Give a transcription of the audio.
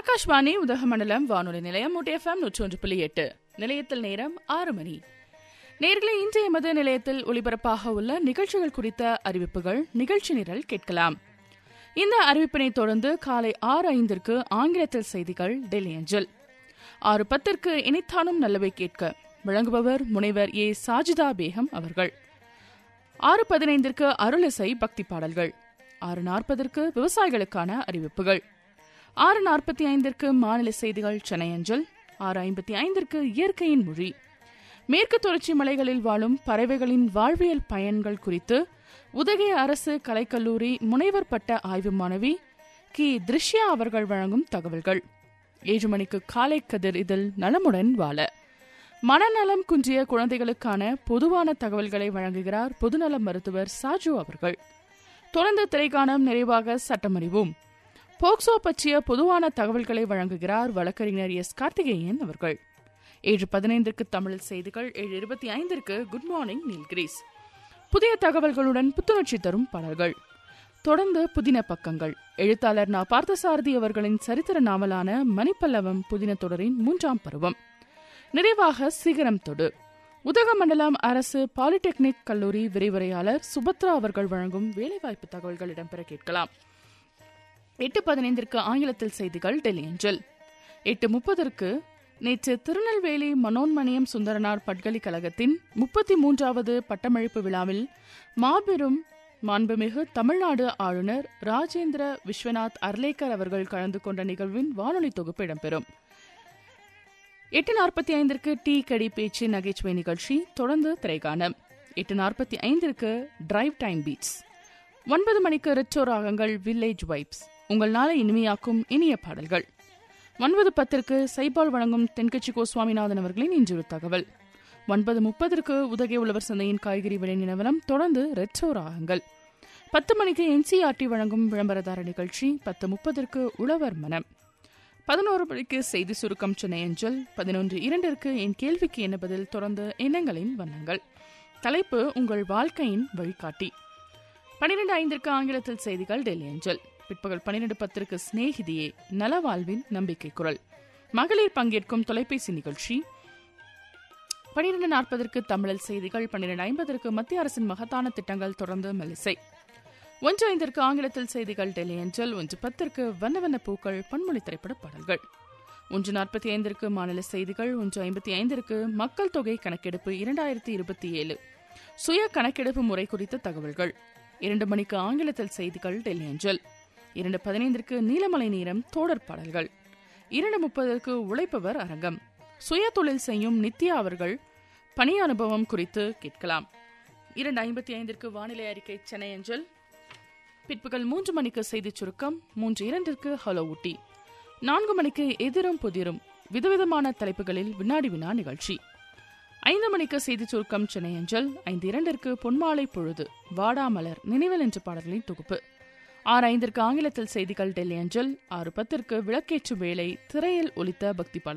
ஆகாஷ்வாணி உதகமண்டலம் வானொலி நிலையம் எஃப்எம் நூற்றி ஒன்று புள்ளி எட்டு நிலையத்தில் நேரம் ஆறு மணி நேர்களை இன்றைய எமது நிலையத்தில் ஒலிபரப்பாக உள்ள நிகழ்ச்சிகள் குறித்த அறிவிப்புகள் நிகழ்ச்சி நிரல் கேட்கலாம் இந்த அறிவிப்பினை தொடர்ந்து காலை ஆறு ஐந்திற்கு ஆங்கிலத்தில் செய்திகள் டெல்லி அஞ்சல் ஆறு பத்திற்கு இனித்தானும் நல்லவை கேட்க வழங்குபவர் முனைவர் ஏ சாஜிதா பேகம் அவர்கள் ஆறு பதினைந்திற்கு அருளிசை பக்தி பாடல்கள் ஆறு நாற்பதற்கு விவசாயிகளுக்கான அறிவிப்புகள் ஆறு நாற்பத்தி ஐந்திற்கு மாநில செய்திகள் சென்னை அஞ்சல் ஆறு ஐம்பத்தி ஐந்திற்கு இயற்கையின் மொழி மேற்கு தொடர்ச்சி மலைகளில் வாழும் பறவைகளின் வாழ்வியல் பயன்கள் குறித்து உதகை அரசு கலைக்கல்லூரி முனைவர் பட்ட ஆய்வு மாணவி கி திருஷ்யா அவர்கள் வழங்கும் தகவல்கள் ஏழு மணிக்கு காலை கதிர் இதில் நலமுடன் வாழ மனநலம் குன்றிய குழந்தைகளுக்கான பொதுவான தகவல்களை வழங்குகிறார் பொதுநல மருத்துவர் சாஜு அவர்கள் தொடர்ந்து திரைக்காணம் நிறைவாக சட்டமறிவோம் போக்சோ பற்றிய பொதுவான தகவல்களை வழங்குகிறார் வழக்கறிஞர் எஸ் கார்த்திகேயன் அவர்கள் ஏழு பதினைந்திற்கு தமிழ் செய்திகள் ஏழு இருபத்தி ஐந்திற்கு குட் மார்னிங் நீல்கிரீஸ் புதிய தகவல்களுடன் புத்துணர்ச்சி தரும் பாடல்கள் தொடர்ந்து புதின பக்கங்கள் எழுத்தாளர் நா பார்த்தசாரதி அவர்களின் சரித்திர நாவலான மணிப்பல்லவம் புதின தொடரின் மூன்றாம் பருவம் நிறைவாக சிகரம் தொடு உதகமண்டலம் அரசு பாலிடெக்னிக் கல்லூரி விரிவுரையாளர் சுபத்ரா அவர்கள் வழங்கும் வேலைவாய்ப்பு தகவல்கள் இடம்பெற கேட்கலாம் எட்டு பதினைந்திற்கு ஆங்கிலத்தில் செய்திகள் டெல்லி அஞ்சல் எட்டு முப்பதற்கு நேற்று திருநெல்வேலி மனோன்மணியம் சுந்தரனார் பல்கலைக்கழகத்தின் முப்பத்தி மூன்றாவது பட்டமளிப்பு விழாவில் மாபெரும் மாண்புமிகு தமிழ்நாடு ஆளுநர் ராஜேந்திர விஸ்வநாத் அர்லேக்கர் அவர்கள் கலந்து கொண்ட நிகழ்வின் வானொலி தொகுப்பு இடம்பெறும் எட்டு நாற்பத்தி ஐந்திற்கு டீ கடி பேச்சு நகைச்சுவை நிகழ்ச்சி தொடர்ந்து திரைகாணம் எட்டு நாற்பத்தி ஐந்திற்கு டிரைவ் டைம் பீட்ஸ் ஒன்பது மணிக்கு ரெட்ரோ ராகங்கள் வில்லேஜ் வைப்ஸ் உங்கள் நாளை இனிமையாக்கும் இனிய பாடல்கள் ஒன்பது பத்திற்கு சைபால் வழங்கும் தென்கட்சி கோ சுவாமிநாதன் அவர்களின் இன்றொரு தகவல் ஒன்பது முப்பதற்கு உதகை உழவர் சந்தையின் காய்கறி விலை நிலவரம் தொடர்ந்து ரெட்ரோ ராகங்கள் பத்து மணிக்கு என்சிஆர்டி வழங்கும் விளம்பரதார நிகழ்ச்சி பத்து முப்பதற்கு உழவர் மனம் பதினோரு மணிக்கு செய்தி சுருக்கம் சென்னை அஞ்சல் பதினொன்று இரண்டிற்கு என் கேள்விக்கு என்ன பதில் தொடர்ந்து எண்ணங்களின் வண்ணங்கள் தலைப்பு உங்கள் வாழ்க்கையின் வழிகாட்டி பனிரெண்டு ஐந்திற்கு ஆங்கிலத்தில் செய்திகள் டெல்லி அஞ்சல் பிற்பகல் பன்னிரண்டு பத்திற்கு சிநேகிதியே நலவாழ்வின் நம்பிக்கை குரல் மகளிர் பங்கேற்கும் தொலைபேசி நிகழ்ச்சி பனிரெண்டு நாற்பதற்கு தமிழில் செய்திகள் பன்னிரண்டு ஐம்பதற்கு மத்திய அரசின் மகத்தான திட்டங்கள் தொடர்ந்து மெலிசை ஒன்று ஐந்திற்கு ஆங்கிலத்தில் செய்திகள் டெல்லி அஞ்சல் ஒன்று பத்திற்கு வண்ண வண்ண பூக்கள் பன்மொழி திரைப்பட பாடல்கள் ஒன்று நாற்பத்தி ஐந்திற்கு மாநில செய்திகள் ஒன்று ஐம்பத்தி ஐந்திற்கு மக்கள் தொகை கணக்கெடுப்பு இரண்டாயிரத்தி இருபத்தி ஏழு சுய கணக்கெடுப்பு முறை குறித்த தகவல்கள் இரண்டு மணிக்கு ஆங்கிலத்தில் செய்திகள் டெல்லி அஞ்சல் இரண்டு பதினைந்திற்கு நீலமலை நேரம் தோடர் பாடல்கள் இரண்டு முப்பதற்கு உழைப்பவர் அரங்கம் சுய தொழில் செய்யும் நித்யா அவர்கள் பணி அனுபவம் குறித்து கேட்கலாம் இரண்டு ஐம்பத்தி ஐந்திற்கு வானிலை அறிக்கை சென்னை அஞ்சல் பிற்பகல் மூன்று மணிக்கு செய்திச் சுருக்கம் மூன்று இரண்டிற்கு ஹலோ ஊட்டி நான்கு மணிக்கு எதிரும் புதிரும் விதவிதமான தலைப்புகளில் வினாடி வினா நிகழ்ச்சி ஐந்து மணிக்கு செய்திச் சுருக்கம் சென்னை அஞ்சல் ஐந்து இரண்டிற்கு பொன்மாலை பொழுது வாடாமலர் நினைவில் என்ற பாடல்களின் தொகுப்பு ஆறு ஐந்திற்கு ஆங்கிலத்தில் செய்திகள் டெல்லி அஞ்சல் ஆறு பத்திற்கு விளக்கேற்றும் வேலை திரையில் ஒலித்த பக்தி பாடல்